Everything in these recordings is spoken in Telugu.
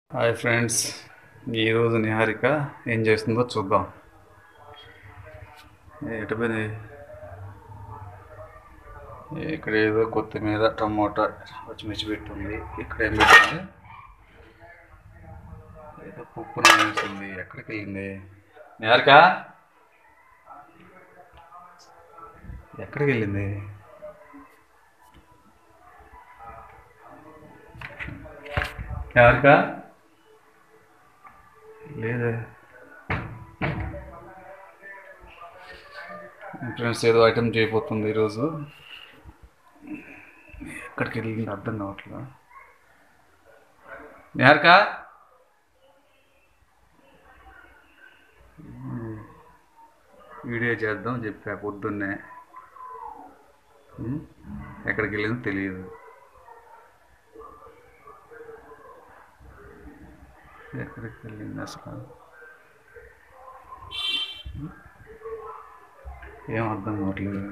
హాయ్ ఫ్రెండ్స్ ఈరోజు నిహారిక ఏం చేస్తుందో చూద్దాం ఎటు పోయింది ఇక్కడ ఏదో కొత్తిమీర టమోటా పచ్చిమిర్చి పెట్టుంది ఇక్కడ ఏం పెట్టింది ఏదో పప్పు నానేసింది ఎక్కడికి వెళ్ళింది నిహారిక ఎక్కడికి వెళ్ళింది నిహారిక లేదే ఫ్రెండ్స్ ఏదో ఐటమ్ చేయబోతుంది ఈరోజు ఎక్కడికి వెళ్ళింది అర్థం కావట్లేదు నిహారిక వీడియో చేద్దాం చెప్పా పొద్దున్నే ఉం? ఎక్కడికి వెళ్ళిందో తెలియదు ఎక్కడికి వెళ్ళింది అసలు ఏం అర్థం కావట్లేదు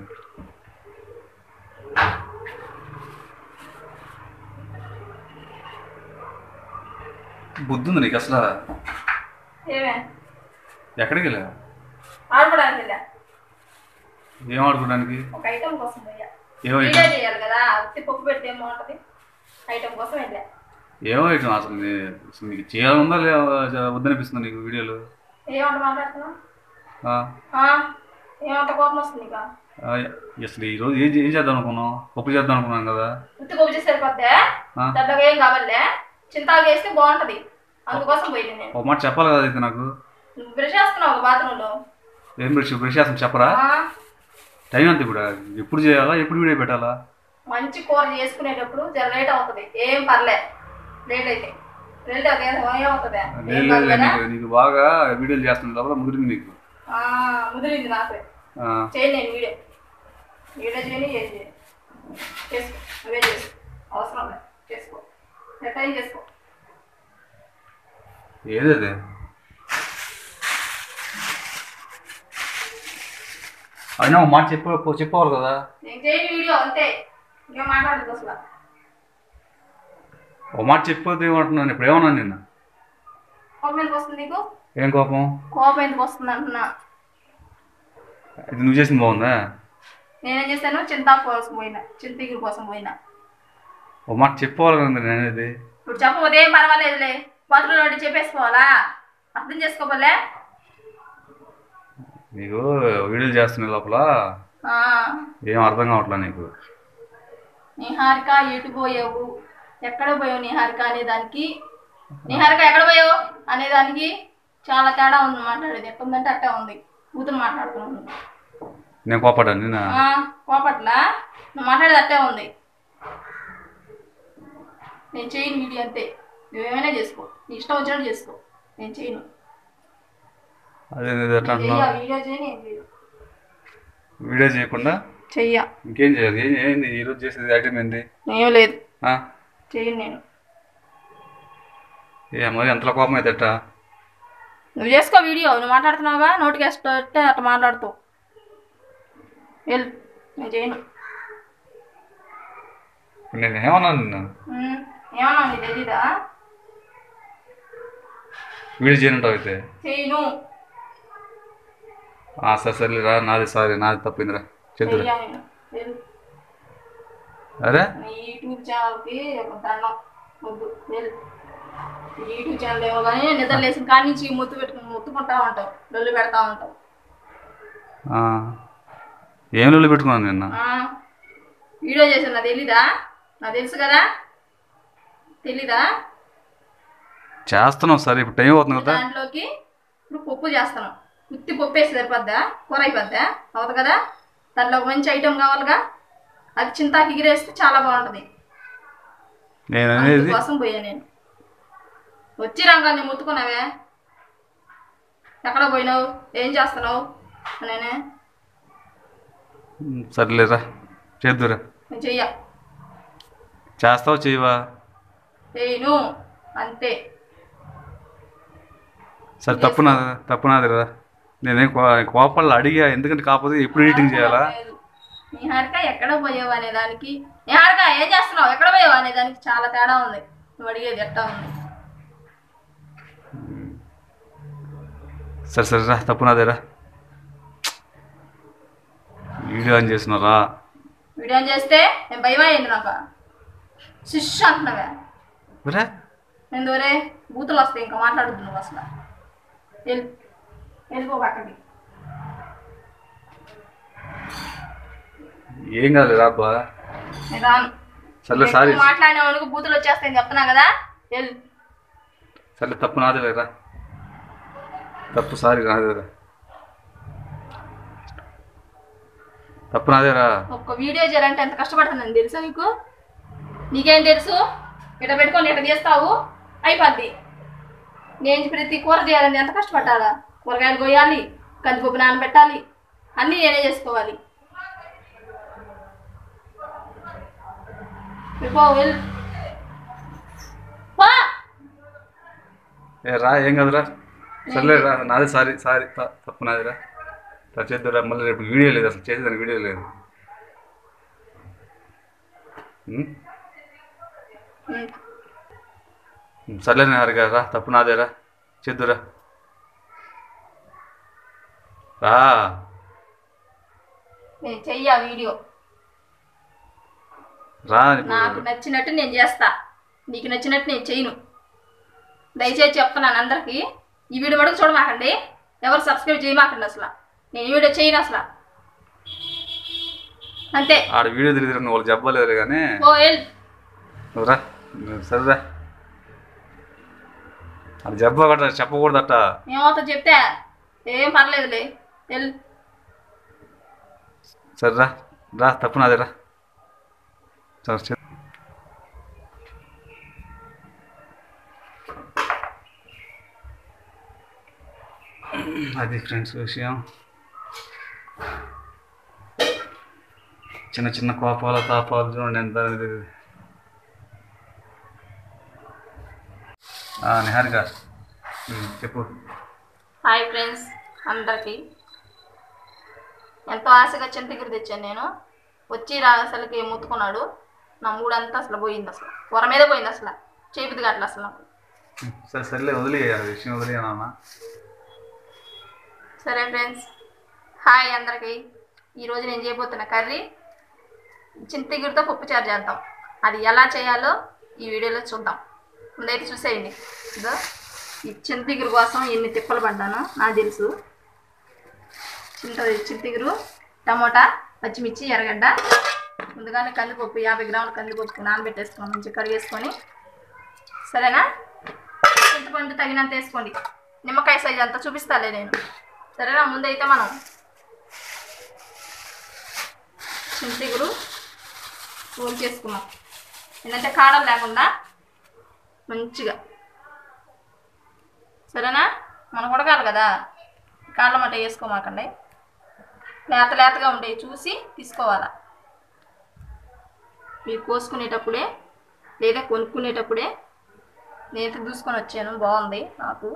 బుద్ధి ఉంది నీకు అసలు ఏమే ఎక్కడికి వెళ్ళా ఆడుకోవడానికి వెళ్ళా ఏం ఆడుకోవడానికి ఒక ఐటమ్ కోసం పోయా ఏమో వీడియో ఐటమ్ చేయాలి కదా ఉత్తి పప్పు పెడితే ఏం బాగుంటుంది ఐటమ్ కోసం వెళ్ళా ఏమో ఐటమ్ అసలు నీ- అసలు నీకు చేయాలందా లే వద్దనిపిస్తుందా నీకు వీడియోలు ఏమంట మాట్లాడుతున్నావు ఆ? ఆ? ఏమంట కోపం వస్తుంది నీకు ఆ, అసలు ఈరోజు ఏం చే- ఏం చేద్దాం అనుకున్నాం పప్పు చేద్దాం అనుకున్నాం కదా ఉత్తి పప్పు చేసి సరిపోద్దే ఆ? దాంట్లోకి ఏం కావాలే చింతాకు వేస్తే బాగుంటది అందుకోసం పోయింది నేను ఒక మాట చెప్పాలి కదా అయితే నాకు నువ్వు బ్రష్ చేస్తున్నావు ఒక బాత్రూంలో ఏం బ్రష్ బ్రష్ చేస్తాం చెప్పరా టైం ఎంత ఇప్పుడు ఎప్పుడు చేయాలా ఎప్పుడు వీడియో పెట్టాలా మంచి కూర చేసుకునేటప్పుడు జర లేట్ అవుతుంది ఏం పర్లే లేట్ అయితే లేట్ అయితే ఏమవుతుంది ఏం లేదు కాదు లేదు కదా? నీకు నీకు బాగా వీడియోలు చేస్తున్న లోపల ముదిరింది నీకు ఆ, ముదిరింది నాకు ఆ, చేయండి నేను వీడియో వీడియో చేయని ఏది చేయని చేసుకో నువ్వే చేసుకో అవసరం లేదు చేసుకో ఎట్లా చేసుకో ఏది అది అయినా ఒక మాట చెప్ప చెప్పవాలి కదా నేను చేయని వీడియో అంతే ఇంకేం మాట్లాడదు అసలు ఒక మాట చెప్పొద్దు ఏమంటున్నాను ఇప్పుడు ఏమన్నాను నిన్న కోపం ఎందుకు వస్తుంది నీకు ఏం కోపం కోపం ఎందుకు వస్తుంది అంటున్నా ఇది నువ్వు చేసింది బాగుందా నేనేం చేశాను చింతాకు కోసం పోయినా చింతగిరి కోసం పోయినా ఒక మాట చెప్పుకోవాలి కదా నేను అనేది ఇప్పుడు చెప్పకపోతే ఏం పర్వాలేదులే బాత్రూంలో ఉండి చెప్పేసుకోవాలా అర్థం చేసుకోవాలే నీకు వీడియోలు చేస్తున్న లోపల ఆ, ఏం అర్థం కావట్లేదు నీకు నిహారిక ఎటు పోయావు ఎక్కడ పోయావు నిహారిక అనేదానికి నిహారిక ఎక్కడ పోయావు అనేదానికి చాలా తేడా ఉంది మాట్లాడేది ఎట్టుందంటే అట్టే ఉంది కూతురు మాట్లాడుతున్నాను నేను కోపడ్డాను నిన్న కోపట్ల నువ్వు మాట్లాడేది అట్టే ఉంది నేను చేయను వీడియో అంతే నువ్వేమైనా చేసుకో నీ ఇష్టం వచ్చినట్టు చేసుకో నేను చేయను అదే ఇది ఎట్లా అంటున్నావు చెయ్య వీడియో చేయని ఏం చేయను వీడియో చేయకుండా చెయ్య ఇంకేం చేయాలి ఏం ఏంది ఈరోజు చేసేది ఐటమ్ ఏంది ఏం లేదు ఆ? చేయను నేను ఏ మరి ఎంతలో కోపం అయితే ఎట్టా నువ్వు చేసుకో వీడియో నువ్వు మాట్లాడుతున్నావుగా నోటికి వేస్తే అట్లా మాట్లాడుతావు వెళ్ళు నేను చేయను ఇప్పుడు నేను ఏమన్నాను నిన్న ఉమ్, ఏమన్నా నీకు తెలీదా వీడియో చేయనంటావు అయితే చేయను ఆ, సరే సరేరా నాది సారీ నాది తప్పిందిరా చెద్దురా చెయ్య నేను వెళ్ళు అరే నీ యూట్యూబ్ ఛానల్కి ఒక దండం వద్దు వెళ్ళు నీ యూట్యూబ్ ఛానల్ ఏమో కానీ నిద్ర లేచిన కాడి నుంచి ముత్తు పెట్టుకుని ముత్తుకుంటా ఉంటావు డొల్లు పెడతా ఉంటావు ఆ. ఏం లొల్లి పెట్టుకున్నాను నిన్న ఆ, వీడియో చేసాను నాకు తెలీదా నాకు తెలుసు కదా తెలీదా చేస్తున్నావు సరే ఇప్పుడు టైం అవుతుంది కదా దాంట్లోకి ఇప్పుడు పప్పు చేస్తాను ఉత్తి పప్పు వేసి సరిపోద్దా కూర అయిపోద్దా అవదు కదా దాంట్లో ఒక మంచి ఐటెం కావాలిగా అది చింతాకి ఎగిరేస్తే చాలా బాగుంటుంది నేను అనేది కోసం పోయా నేను వచ్చి రంగాన్ని ముట్టుకున్నావే ఎక్కడ పోయినావు ఏం చేస్తున్నావు నేనే ఉమ్, సర్లేరా చేద్దురా నేను చెయ్య చేస్తావు చేయవా చేయను అంతే సరే తప్పు నాది తప్పు నాదిరా నేనేం కో- కోపల్లో అడిగా ఎందుకంటే కాకపోతే ఎప్పుడు ఎడిటింగ్ చేయాలా లేదు. నిహారిక ఎక్కడ పోయావు అనే దానికి నిహారిక ఏం చేస్తున్నావు ఎక్కడ పోయావు అనే దానికి చాలా తేడా ఉంది నువ్వు అడిగేది ఎట్టా ఉంది సరే సరే రా తప్పు నాదేరా వీడియో ఆన్ చేసినారా వీడియో చేస్తే నేను భయం అయ్యింది నాకు శిష్ అంటున్నావే ఒరే నేను దూరే బూతులు వస్తాయి ఇంకా మాట్లాడుద్దు నువ్వు అసలు వెళ్ళి వెళ్ళిపో అక్కడికి ఏం కాదు రా అబ్బా నేను రాను సర్లే సారీ ఎక్కువ మాట్లాడిన వాళ్ళకి బూతులు వచ్చేస్తాయని చెప్తున్నా కదా వెళ్ళి సర్లే తప్పు నాదే రా తప్పు సారీ నాదేరా తప్పు నాదేరా ఒక్క వీడియో చేయాలంటే ఎంత కష్టపడుతుందని తెలుసా నీకు నీకేం తెలుసు ఇట పెట్టుకొని ఇట తీస్తావు అయిపోద్ది నేను ప్రతి కూర చేయాలంటే ఎంత కష్టపడాలా కూరగాయలు కొయ్యాలి కందిపప్పు నానబెట్టాలి అన్నీ నేనే చేసుకోవాలి పో వెళ్ళు పో. ఏ రా ఏం కాదురా సర్లే రా నాదే సారీ సారీ త- తప్పు నాదిరా టచ్ చేద్దురా మళ్ళీ రేపు వీడియో లేదు అసలు చేసేదానికి వీడియో లేదు ఉం? ఉమ్. సర్లే హారిక రా తప్పు నాదేరా చేద్దురా రా నేను చెయ్యి ఆ వీడియో రా నాకు నచ్చినట్టు నేను చేస్తా నీకు నచ్చినట్టు నేను చేయను దయచేసి చెప్తున్నాను అందరికీ ఈ వీడియో మటుకు చూడమాకండి ఎవరు సబ్స్క్రైబ్ చేయమాకండి అసలు నేను ఈ వీడియో చేయను అసలు అంతే ఆడ వీడియో తిరిగి నువ్వు వాళ్ళు చెప్పలేదు కానీ ఓ ఎల్ నువ్వు రా నువ్వు సరేరా అది చెప్పకట చెప్పకూడదట ఏమవుతుందో చెప్తే ఏం పర్లేదులే ఎల్ సరే రా రా తప్పు నాదే రా సరే చే- అది ఫ్రెండ్స్ విషయం చిన్న చిన్న కోపాల తాపాలు చూడండి ఎంత ఇది. ఆ, నిహారిక ఉమ్, చెప్పు హాయ్ ఫ్రెండ్స్ అందరికీ ఎంతో ఆశగా చింతగిరి తెచ్చాను నేను వచ్చి రా అసలుకి ముత్తుకున్నాడు నా మూడంతా అసలు పోయింది అసలు వర మీద పోయింది అసలు చేపిది గట్ల అసలు నాకు సరే సర్లే వదిలే ఆ విషయం వదిలేనా సరే ఫ్రెండ్స్ హాయ్ అందరికీ ఈరోజు నేను చేయబోతున్న కర్రీ చింతగిరితో పప్పు చారు చేద్దాం అది ఎలా చేయాలో ఈ వీడియోలో చూద్దాం ముందైతే చూసేయండి ఇదో ఈ చింతగిరి కోసం ఎన్ని తిప్పలు పడ్డానో నాకు తెలుసు చింత చింతగిరు టమోటా పచ్చిమిర్చి ఎర్రగడ్డ ముందుగానే కందిపప్పు యాభై గ్రాముల కందిపప్పు నానబెట్టేసుకున్నాం మంచిగా కడిగేసుకొని సరేనా చింతపండు తగినంత వేసుకోండి నిమ్మకాయ సైజ్ అంతా చూపిస్తాలే నేను సరేనా ముందైతే మనం చింతిగురు చేసుకున్నాం ఏంటంటే కారం లేకుండా మంచిగా సరేనా మనం ఉడకాలి కదా కాళ్ళ మట్ట వేసుకోమాకండి లేత లేతగా ఉండే చూసి తీసుకోవాలా మీరు కోసుకునేటప్పుడే లేదా కొనుక్కునేటప్పుడే నేను చూసుకొని వచ్చాను బాగుంది నాకు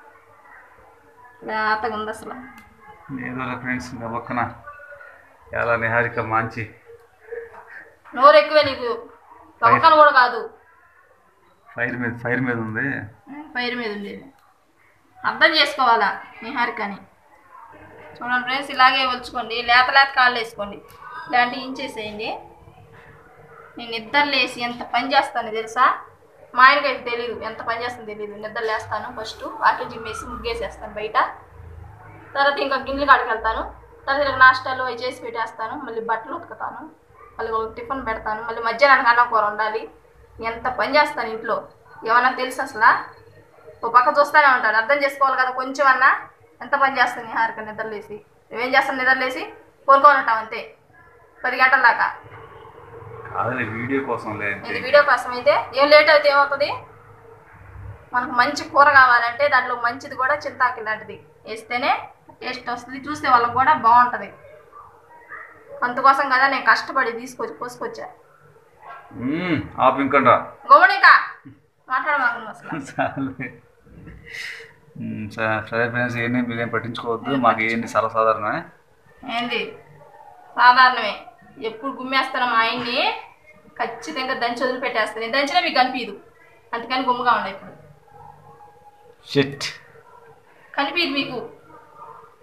లేతగా ఉంది అసలు ఏదో ఫ్రెండ్స్ ఇంకా పక్కన ఎలా నిహారిక మంచి నోరు ఎక్కువే నీకు పక్కన కూడా కాదు ఫైర్ మీద ఫైర్ మీద ఉంది పైరు మీద ఉండేది అర్థం చేసుకోవాలా నిహారికని చూడండి ఫ్రెండ్స్ ఇలాగే వచ్చుకోండి లేత లేత కాళ్ళు వేసుకోండి ఇలాంటివి ఇంచేసేయండి నేను నిద్ర లేసి ఎంత పని చేస్తాను తెలుసా మా ఆయనకైతే తెలియదు ఎంత పని చేస్తాను తెలియదు నిద్ర లేస్తాను ఫస్ట్ వాకిల్ జిమ్మేసి ముగ్గేసేస్తాను బయట తర్వాత ఇంకా గిన్నెలు కాడికి వెళ్తాను తర్వాత ఇలా నాష్టాలు అవి చేసి పెట్టేస్తాను మళ్ళీ బట్టలు ఉతుకుతాను మళ్ళీ ఒక టిఫిన్ పెడతాను మళ్ళీ మధ్యాహ్నానికి అన్నం కూర ఉండాలి ఎంత పని చేస్తాను ఇంట్లో ఏమన్నా తెలుసు అసలు ఓ పక్క చూస్తూనే ఉంటాడు అర్థం చేసుకోవాలి కదా కొంచెం అన్నా ఎంత పని చేస్తాను ఈ హారిక నిద్రలేసి నువ్వేం చేస్తాను నిద్రలేసి కోరుకొని ఉంటాం అంతే పది గంటల దాకా కాదులే వీడియో కోసం లే అంతే. ఇది వీడియో కోసం అయితే ఏం లేట్ అయితే ఏమవుతుంది మనకు మంచి కూర కావాలంటే దాంట్లో మంచిది కూడా చింతాకి లాంటిది వేస్తేనే టేస్ట్ వస్తుంది చూస్తే వాళ్ళకి కూడా బాగుంటుంది అందుకోసం కదా నేను కష్టపడి తీసుకొచ్చి కోసుకొచ్చా మ్మ్, ఆపు ఇంకండ్రా గోమణిక మాట్లాడమాకు నువ్వు అసలు చాలే మ్మ్, సరే సరే ఫ్రెండ్స్ ఏంటి మీరేం పట్టించుకోవద్దు మాకు ఏంటి సర్వసాధారణమే ఏంది సాధారణమే ఎప్పుడు గుమ్మేస్తాను మా ఆయన్ని ఖచ్చితంగా దంచి వదిలిపెట్టేస్తాను దంచినా మీకు కనిపించదు అందుకని గుమ్మగా ఉండే ఇప్పుడు షిట్ కనిపించదు మీకు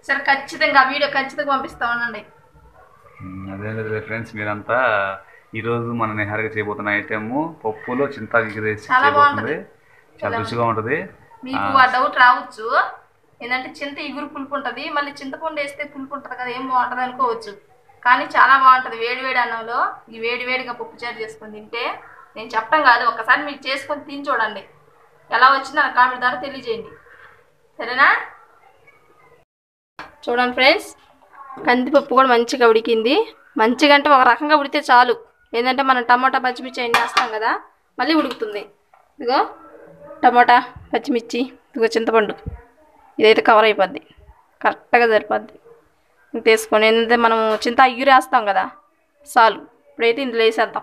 సరే ఖచ్చితంగా ఆ వీడియో ఖచ్చితంగా పంపిస్తా ఉండండి ఉమ్, అదే లేదు ఫ్రెండ్స్ మీరంతా ఈరోజు మన నిహారిక చేయబోతున్న ఐటెమ్ పప్పులో చింతాకు వేసి చాలా చేయబోతుంది బాగుంటది. చాలా రుచిగా ఉంటుంది మీకు ఆ డౌట్ రావచ్చు ఏంటంటే చింత ఇగురు పులుపు ఉంటుంది మళ్ళీ చింతపండు వేస్తే పులుపు ఉంటుంది కదా ఏం బాగుంటుంది అనుకోవచ్చు కానీ చాలా బాగుంటుంది వేడి వేడి అన్నంలో ఈ వేడి వేడిగా పప్పు చారు చేసుకొని తింటే నేను చెప్పడం కాదు ఒకసారి మీరు చేసుకొని తిని చూడండి ఎలా వచ్చిందో నాకు కామెంట్ ద్వారా తెలియజేయండి సరేనా చూడండి ఫ్రెండ్స్ కందిపప్పు కూడా మంచిగా ఉడికింది మంచిగా అంటే ఒక రకంగా ఉడితే చాలు ఏంటంటే మనం టమాటా పచ్చిమిర్చి అన్నీ వేస్తాం కదా మళ్ళీ ఉడుకుతుంది ఇదిగో టమాటా పచ్చిమిర్చి ఇదిగో చింతపండు ఇదైతే కవర్ అయిపోద్ది కరెక్ట్గా సరిపోద్ది ఇంక తీసుకొని ఏంటంటే మనం చింత అయ్యూరు వేస్తాం కదా చాలు ఇప్పుడైతే ఇందులో వేసేద్దాం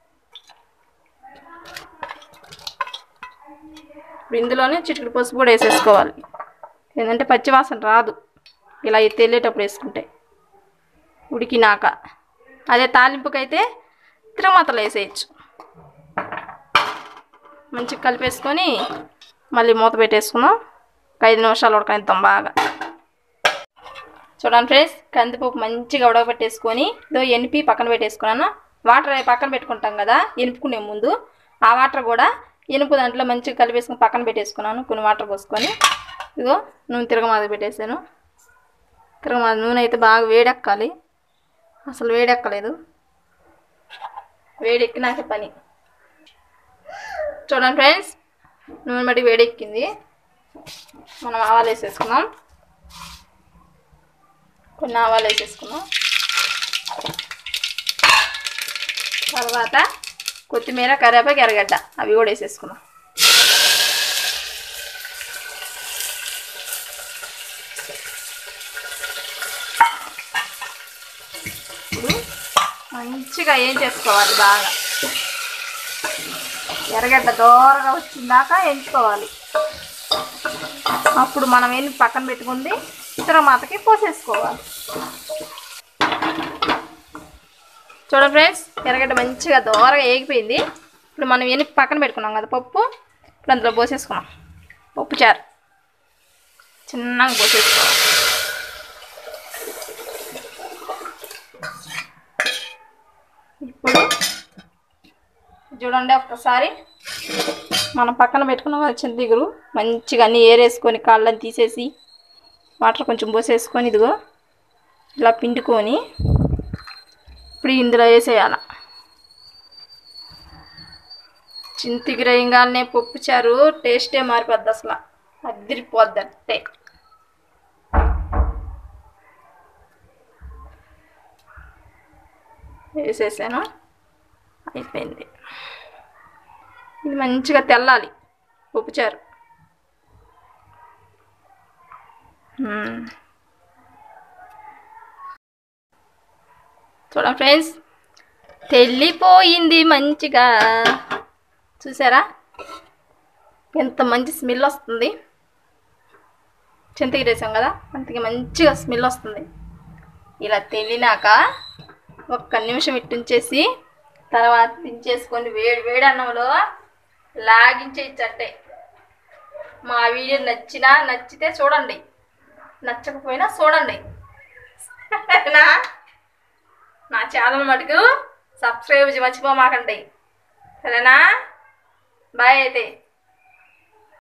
ఇప్పుడు ఇందులోనే చిటికెడు పసుపు కూడా వేసేసుకోవాలి ఏంటంటే పచ్చివాసన రాదు ఇలా తెల్లేటప్పుడు వేసుకుంటే ఉడికినాక అదే తాలింపుకైతే తిరగమాతలు వేసేయచ్చు మంచిగా కలిపేసుకొని మళ్ళీ మూత పెట్టేసుకుందాం ఒక ఐదు నిమిషాలు ఉడకనిద్దాం బాగా చూడండి ఫ్రెండ్స్ కందిపప్పు మంచిగా ఉడకబెట్టేసుకొని ఇదో ఎనిపి పక్కన పెట్టేసుకున్నాను వాటర్ పక్కన పెట్టుకుంటాం కదా ఎనుపుకునే ముందు ఆ వాటర్ కూడా ఎనుపు దాంట్లో మంచిగా కలిపేసుకుని పక్కన పెట్టేసుకున్నాను కొన్ని వాటర్ పోసుకొని ఇదిగో నూనె తిరగమాత పెట్టేసాను తిరగమాత నూనె అయితే బాగా వేడెక్కాలి అసలు వేడెక్కలేదు వేడెక్కినాక పని చూడండి ఫ్రెండ్స్ నూనె మట్టి వేడెక్కింది మనం ఆవాలు వేసేసుకుందాం కొన్ని ఆవాలు వేసేసుకుందాం తర్వాత కొత్తిమీర కరివేపాకు ఎర్రగడ్డ అవి కూడా వేసేసుకుందాం ఇప్పుడు మంచిగా ఏం చేసుకోవాలి బాగా ఎర్రగడ్డ దోరగా వచ్చిందాక ఎంచుకోవాలి అప్పుడు మనం ఏం పక్కన పెట్టుకుంది తిరమాతకి పోసేసుకోవాలి చూడండి ఫ్రెండ్స్ ఎర్రగడ్డ మంచిగా దోరగా ఏగిపోయింది ఇప్పుడు మనం ఎన్ని పక్కన పెట్టుకున్నాం కదా పప్పు ఇప్పుడు అందులో పోసేసుకున్నాం పప్పు చారు చిన్నగా పోసేసుకోవాలి ఇప్పుడు చూడండి ఒక్కసారి మనం పక్కన పెట్టుకున్న కదా చింతిగురు మంచిగా అన్నీ ఏరేసుకొని కాళ్ళని తీసేసి వాటర్ కొంచెం పోసేసుకొని ఇదిగో ఇలా పిండుకొని ఇప్పుడు ఇందులో వేసేయాల చింతిగిరయంగానే పప్పు చారు టేస్టే మారిపోద్ది అసలు అదిరిపోద్ది అంటే వేసేసాను అయిపోయింది ఇది మంచిగా తెల్లాలి ఉప్పుచారు మ్మ్. చూడండి ఫ్రెండ్స్ తెల్లిపోయింది మంచిగా చూసారా ఎంత మంచి స్మెల్ వస్తుంది చింతకి వేసాం కదా అంతకి మంచిగా స్మెల్ వస్తుంది ఇలా తెల్లినాక ఒక్క నిమిషం ఇట్టుంచేసి తర్వాత దించేసుకొని వేడి వేడి అన్నంలో లాగించేయచ్చంటే మా వీడియో నచ్చినా నచ్చితే చూడండి నచ్చకపోయినా చూడండి నా నా ఛానల్ మటుకు సబ్స్క్రైబ్ మర్చిపోమాకండి సరేనా బాయ్ అయితే